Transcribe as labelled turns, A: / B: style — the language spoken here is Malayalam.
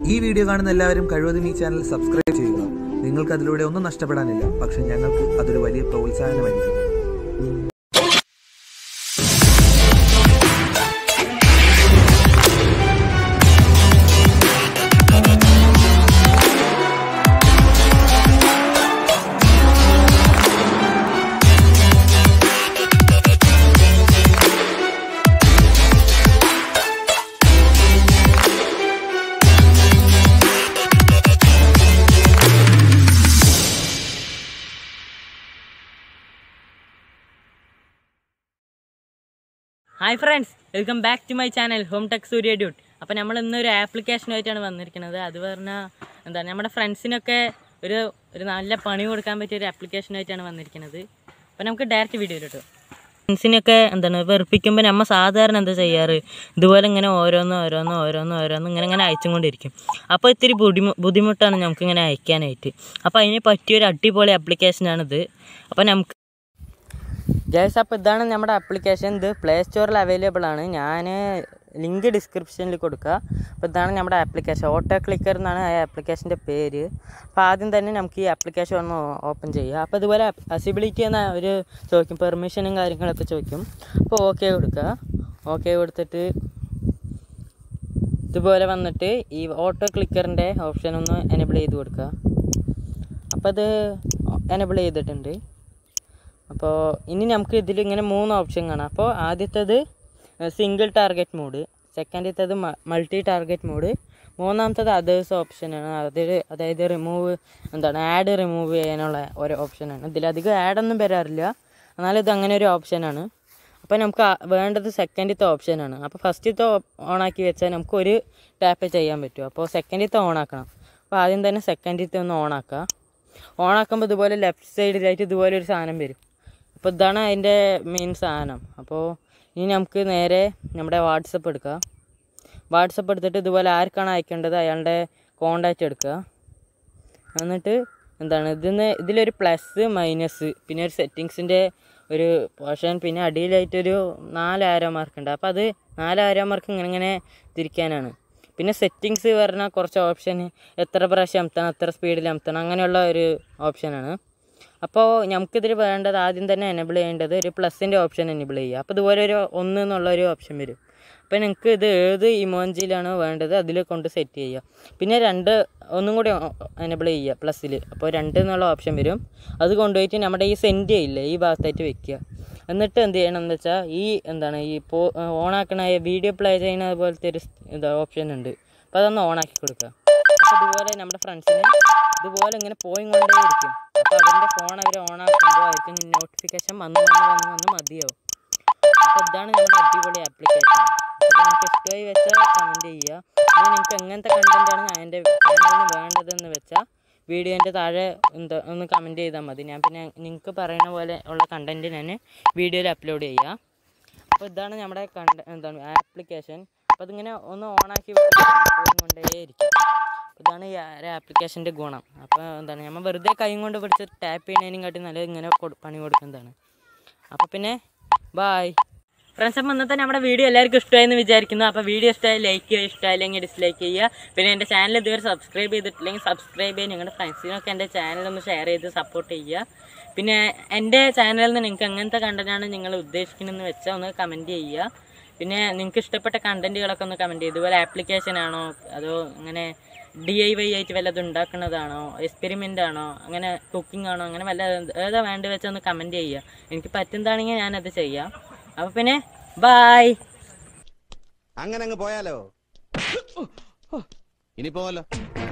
A: ഈ വീഡിയോ കാണുന്ന എല്ലാവരും കഴിവതും ഈ ചാനൽ സബ്സ്ക്രൈബ് ചെയ്യുക നിങ്ങൾക്ക് അതിലൂടെ ഒന്നും നഷ്ടപ്പെടാനില്ല പക്ഷെ ഞങ്ങൾക്ക് അതൊരു വലിയ പ്രോത്സാഹനമായിരിക്കും
B: hi friends welcome back to my channel home tech Surya dude അപ്പോൾ നമ്മൾ ഇന്നൊരു ആപ്ലിക്കേഷനായിട്ടാണ് വന്നിരിക്കുന്നത് അത് പറഞ്ഞാൽ എന്താ നമ്മുടെ ഫ്രണ്ട്സിനൊക്കെ ഒരു ഒരു നല്ല പണി കൊടുക്കാൻ പറ്റിയ ഒരു ആപ്ലിക്കേഷനായിട്ടാണ് വന്നിരിക്കുന്നത് അപ്പോൾ നമുക്ക് ഡയറക്റ്റ് വീഡിയോ കേട്ടോ ഫ്രണ്ട്സിനൊക്കെ എന്താണ് വെറുപ്പിക്കുമ്പോൾ നമ്മൾ സാധാരണ എന്താ ചെയ്യാറ് ഇതുപോലെ ഇങ്ങനെ ഓരോന്ന് ഓരോന്ന് ഓരോന്ന് ഓരോന്ന് ഇങ്ങനെ ഇങ്ങനെ അയച്ചും കൊണ്ടിരിക്കും അപ്പോൾ ഇത്തിരി ബുദ്ധിമു ബുദ്ധിമുട്ടാണ് നമുക്കിങ്ങനെ അയക്കാനായിട്ട് അപ്പോൾ അതിന് പറ്റിയൊരു അടിപൊളി ആപ്ലിക്കേഷനാണിത് അപ്പോൾ നമുക്ക് ഗൈസ് അപ്പോൾ ഇതാണ് നമ്മുടെ ആപ്ലിക്കേഷൻ ഇത് പ്ലേ സ്റ്റോറിൽ അവൈലബിൾ ആണ് ഞാൻ ലിങ്ക് ഡിസ്ക്രിപ്ഷനിൽ കൊടുക്കുക അപ്പോൾ ഇതാണ് നമ്മുടെ ആപ്ലിക്കേഷൻ ഓട്ടോ ക്ലിക്കർ എന്നാണ് ആ ആപ്ലിക്കേഷൻ്റെ പേര് അപ്പോൾ ആദ്യം തന്നെ നമുക്ക് ഈ ആപ്ലിക്കേഷൻ ഒന്ന് ഓപ്പൺ ചെയ്യുക അപ്പോൾ ഇതുപോലെ അസിബിലിറ്റി എന്ന ഒരു ചോദിക്കും പെർമിഷനും കാര്യങ്ങളൊക്കെ ചോദിക്കും അപ്പോൾ ഓക്കെ കൊടുക്കുക ഓക്കെ കൊടുത്തിട്ട് ഇതുപോലെ വന്നിട്ട് ഈ ഓട്ടോ ക്ലിക്കറിൻ്റെ ഓപ്ഷൻ ഒന്ന് എനേബിൾ ചെയ്ത് കൊടുക്കുക അപ്പോൾ അത് എനേബിൾ ചെയ്തിട്ടുണ്ട് അപ്പോൾ ഇനി നമുക്ക് ഇതിൽ ഇങ്ങനെ മൂന്ന് ഓപ്ഷൻ കാണാം അപ്പോൾ ആദ്യത്തേത് സിംഗിൾ ടാർഗറ്റ് മോഡ് സെക്കൻഡത്തേത് മൾട്ടി ടാർഗറ്റ് മോഡ് മൂന്നാമത്തത് അതേഴ്സ് ഓപ്ഷനാണ് അതിൽ അതായത് റിമൂവ് എന്താണ് ആഡ് റിമൂവ് ചെയ്യാനുള്ള ഒരു ഓപ്ഷനാണ് ഇതിലധികം ആഡൊന്നും വരാറില്ല എന്നാലും ഇത് അങ്ങനെ ഒരു ഓപ്ഷനാണ് അപ്പോൾ നമുക്ക് ആ- വേണ്ടത് സെക്കൻഡത്തെ ഓപ്ഷനാണ് അപ്പോൾ ഫസ്റ്റത്തെ ഓണാക്കി വെച്ചാൽ നമുക്ക് ഒരു ടാപ്പ് ചെയ്യാൻ പറ്റും അപ്പോൾ സെക്കൻഡത്തെ ഓണാക്കണം അപ്പോൾ ആദ്യം തന്നെ സെക്കൻഡത്തെ ഒന്ന് ഓണാക്കുക ഓണാക്കുമ്പോൾ ഇതുപോലെ ലെഫ്റ്റ് സൈഡിലായിട്ട് ഇതുപോലെ ഒരു സാധനം വരും അപ്പോൾ ഇതാണ് അതിൻ്റെ മെയിൻ സാധനം അപ്പോൾ ഇനി നമുക്ക് നേരെ നമ്മുടെ വാട്സപ്പ് എടുക്കുക വാട്സപ്പ് എടുത്തിട്ട് ഇതുപോലെ ആർക്കാണ് അയക്കേണ്ടത് അയാളുടെ കോണ്ടാക്റ്റ് എടുക്കുക എന്നിട്ട് എന്താണ് ഇതിന്ന് ഇതിലൊരു പ്ലസ് മൈനസ് പിന്നെ ഒരു സെറ്റിങ്സിൻ്റെ ഒരു പോർഷൻ പിന്നെ അടിയിലായിട്ടൊരു നാല് ആരോ മാർക്ക് ഉണ്ട് അപ്പോൾ അത് നാല് ആരോ മാർക്ക് ഇങ്ങനെ ഇങ്ങനെ തിരിക്കാനാണ് പിന്നെ സെറ്റിങ്സ് പറഞ്ഞാൽ കുറച്ച് ഓപ്ഷൻ എത്ര പ്രാവശ്യം അമർത്തണം എത്ര സ്പീഡിൽ അമർത്തണം അങ്ങനെയുള്ള ഒരു ഓപ്ഷനാണ് അപ്പോൾ നമുക്കിതിൽ വേണ്ടത് ആദ്യം തന്നെ എനേബിൾ ചെയ്യേണ്ടത് ഒരു പ്ലസിൻ്റെ ഓപ്ഷൻ എനേബിൾ ചെയ്യുക അപ്പോൾ ഇതുപോലെ ഒരു ഒന്ന് എന്നുള്ള ഒരു ഓപ്ഷൻ വരും അപ്പോൾ നിങ്ങൾക്ക് ഇത് ഏത് ഇമോജിയിലാണോ വേണ്ടത് അതിൽ കൊണ്ട് സെറ്റ് ചെയ്യുക പിന്നെ രണ്ട് ഒന്നും കൂടി എനേബിൾ ചെയ്യുക പ്ലസ്സിൽ അപ്പോൾ രണ്ട് എന്നുള്ള ഓപ്ഷൻ വരും അത് കൊണ്ടുപോയിട്ട് നമ്മുടെ ഈ സെൻഡ് ചെയ്യില്ലേ ഈ ഭാഗത്തായിട്ട് വെക്കുക എന്നിട്ട് എന്ത് ചെയ്യണം എന്ന് വെച്ചാൽ ഈ എന്താണ് ഈ പോ ഓണാക്കണ വീഡിയോ പ്ലേ ചെയ്യുന്ന പോലത്തെ ഒരു ഇത് ഓപ്ഷൻ ഉണ്ട് അപ്പോൾ അതൊന്ന് ഓണാക്കി കൊടുക്കുക അപ്പോൾ ഇതുപോലെ നമ്മുടെ ഫ്രണ്ട്സിന് ഇതുപോലെ ഇങ്ങനെ പോയി കൊണ്ടേ ഇരിക്കും അപ്പോൾ അതിൻ്റെ ഫോൺ അവർ ഓണാക്കുമ്പോൾ അവർക്ക് നോട്ടിഫിക്കേഷൻ വന്ന് വന്ന് വന്ന് വന്ന് മതിയാവും അപ്പോൾ ഇതാണ് നമ്മുടെ അടിപൊളി ആപ്ലിക്കേഷൻ അപ്പോൾ നിങ്ങൾക്ക് ഇഷ്ടമായി വെച്ചാൽ കമൻറ്റ് ചെയ്യുക ഇനി നിങ്ങൾക്ക് എങ്ങനത്തെ കണ്ടൻറ്റാണ് ഞാൻ എൻ്റെ ചാനലിന് വേണ്ടതെന്ന് വെച്ചാൽ വീഡിയോൻ്റെ താഴെ എന്താ ഒന്ന് കമൻറ്റ് ചെയ്താൽ മതി ഞാൻ പിന്നെ നിങ്ങൾക്ക് പറയുന്ന പോലെ ഉള്ള കണ്ടൻറ്റ് ഞാൻ വീഡിയോയിൽ അപ്ലോഡ് ചെയ്യാം അപ്പോൾ ഇതാണ് നമ്മുടെ കണ്ട എന്താണ് ആപ്ലിക്കേഷൻ അപ്പോൾ അതിങ്ങനെ ഒന്ന് ഓണാക്കി കൊണ്ടേയിരിക്കും ഇതാണ് ഈ ആപ്ലിക്കേഷൻ്റെ ഗുണം അപ്പോൾ എന്താണ് നമ്മൾ വെറുതെ കൈ കൊണ്ട് പിടിച്ച് ടാപ്പ് ചെയ്യുന്നതിനും കാട്ടി നല്ലത് ഇങ്ങനെ കൊടു- പണി കൊടുക്കുന്നതാണ് അപ്പോൾ പിന്നെ ബായ് ഫ്രണ്ട്സ് അപ്പം ഇന്നത്തെ നമ്മുടെ വീഡിയോ എല്ലാവർക്കും ഇഷ്ടമായെന്ന് വിചാരിക്കുന്നു അപ്പോൾ വീഡിയോ ഇഷ്ടമായി ലൈക്ക് ചെയ്യുക ഇഷ്ടമായില്ലെങ്കിൽ ഡിസ്ലൈക്ക് ചെയ്യുക പിന്നെ എൻ്റെ ചാനൽ ഇതുവരെ സബ്സ്ക്രൈബ് ചെയ്തിട്ടില്ലെങ്കിൽ സബ്സ്ക്രൈബ് ചെയ്യുക നിങ്ങളുടെ ഫ്രണ്ട്സിനൊക്കെ എൻ്റെ ചാനൽ ഒന്ന് ഷെയർ ചെയ്ത് സപ്പോർട്ട് ചെയ്യുക പിന്നെ എൻ്റെ ചാനലിൽ നിന്ന് നിങ്ങൾക്ക് എങ്ങനത്തെ കണ്ടൻറ്റാണ് നിങ്ങൾ ഉദ്ദേശിക്കുന്നതെന്ന് വെച്ചാൽ ഒന്ന് കമൻറ്റ് ചെയ്യുക പിന്നെ നിങ്ങൾക്ക് ഇഷ്ടപ്പെട്ട കണ്ടൻറ്റുകളൊക്കെ ഒന്ന് കമൻറ്റ് ചെയ്യുക ഇതുപോലെ ആപ്ലിക്കേഷൻ ആണോ അതോ അങ്ങനെ ഡി ഐ വൈ ആയിട്ട് വല്ലതും ഉണ്ടാക്കുന്നതാണോ എക്സ്പെരിമെൻ്റ് ആണോ അങ്ങനെ കുക്കിംഗ് ആണോ അങ്ങനെ വല്ല ഏതാ വേണ്ടി വെച്ചാൽ ഒന്ന് കമൻറ്റ് ചെയ്യുക എനിക്ക് പറ്റുന്നതാണെങ്കിൽ ഞാനത് ചെയ്യാം അപ്പോൾ പിന്നെ ബായ്
C: അങ്ങനെ അങ്ങ് പോയാലോ ഇനി പോവല്ലോ